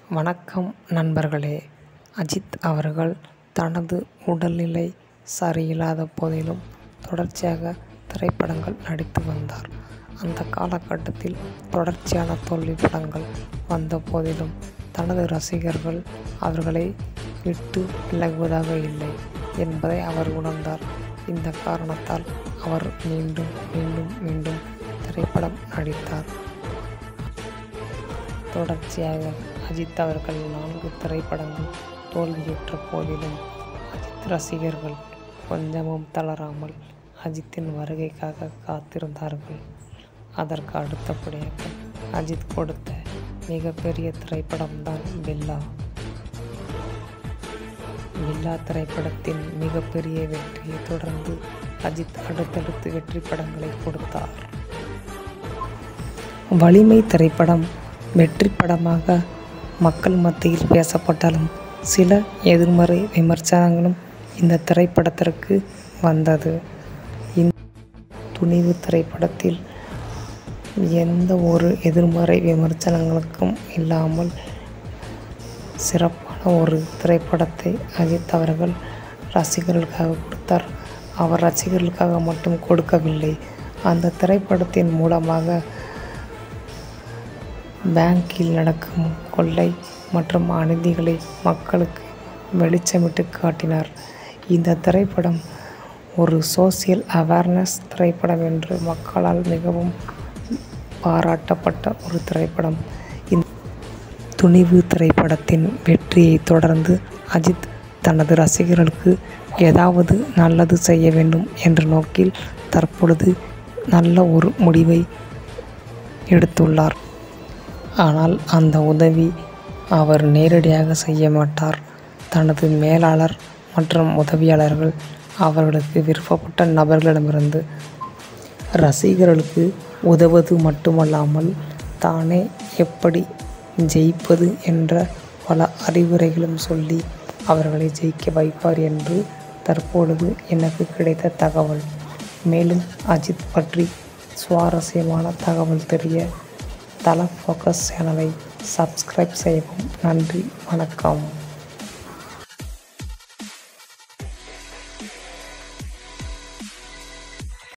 வணக்கம் நண்பர்களே அஜித் அவர்கள் தனது உடல்நிலை சரியில்லாத போதிலும் தொடர்ச்சியாக திரைப்படங்கள் நடித்து வந்தார் அந்த காலகட்டத்தில் தொடர்ச்சியான தோல்வி படங்கள் வந்த போதிலும் தனது ரசிகர்கள் அவர்களை விட்டு விலகுவதாக இல்லை என்பதை அவர் உணர்ந்தார் இந்த காரணத்தால் அவர் மீண்டும் மீண்டும் மீண்டும் திரைப்படம் நடித்தார் தொடர்ச்சியாக அஜித் அவர்கள் நான்கு திரைப்படங்கள் தோல்வியுற்ற போதிலும் அஜித் ரசிகர்கள் கொஞ்சமும் தளராமல் அஜித்தின் வருகைக்காக காத்திருந்தார்கள் அதற்கு அடுத்தபடியாக அஜித் கொடுத்த மிகப்பெரிய திரைப்படம்தான் பில்லா பில்லா திரைப்படத்தின் மிகப்பெரிய வெற்றியை தொடர்ந்து அஜித் அடுத்தடுத்து வெற்றி படங்களை கொடுத்தார் வலிமை திரைப்படம் வெற்றி படமாக மக்கள் மத்தியில் பேசப்பட்டாலும் சில எதிர்மறை விமர்சனங்களும் இந்த திரைப்படத்திற்கு வந்தது இந்த துணிவு திரைப்படத்தில் எந்த ஒரு எதிர்மறை விமர்சனங்களுக்கும் இல்லாமல் சிறப்பான ஒரு திரைப்படத்தை அஜித் அவர்கள் ரசிகர்களுக்காக கொடுத்தார் அவர் ரசிகர்களுக்காக மட்டும் கொடுக்கவில்லை அந்த திரைப்படத்தின் மூலமாக பேங்கில் நடக்கும் கொள்ளை மற்றும் அநீதிகளை மக்களுக்கு வெளிச்சமிட்டு காட்டினார் இந்த திரைப்படம் ஒரு சோசியல் அவேர்னஸ் திரைப்படம் என்று மக்களால் மிகவும் பாராட்டப்பட்ட ஒரு திரைப்படம் இந்த துணிவு திரைப்படத்தின் வெற்றியை தொடர்ந்து அஜித் தனது ரசிகர்களுக்கு ஏதாவது நல்லது செய்ய வேண்டும் என்ற நோக்கில் தற்பொழுது நல்ல ஒரு முடிவை எடுத்துள்ளார் ஆனால் அந்த உதவி அவர் நேரடியாக செய்ய மாட்டார் தனது மேலாளர் மற்றும் உதவியாளர்கள் அவர்களுக்கு விருப்பப்பட்ட நபர்களிடமிருந்து ரசிகர்களுக்கு உதவுவது மட்டுமல்லாமல் தானே எப்படி ஜெயிப்பது என்ற பல அறிவுரைகளும் சொல்லி அவர்களை ஜெயிக்க வைப்பார் என்று தற்பொழுது எனக்கு கிடைத்த தகவல் மேலும் அஜித் பற்றி சுவாரஸ்யமான தகவல் தெரிய தல ஃபோக்கஸ் சேனலை சப்ஸ்கிரைப் செய்யவும் நன்றி வணக்கம்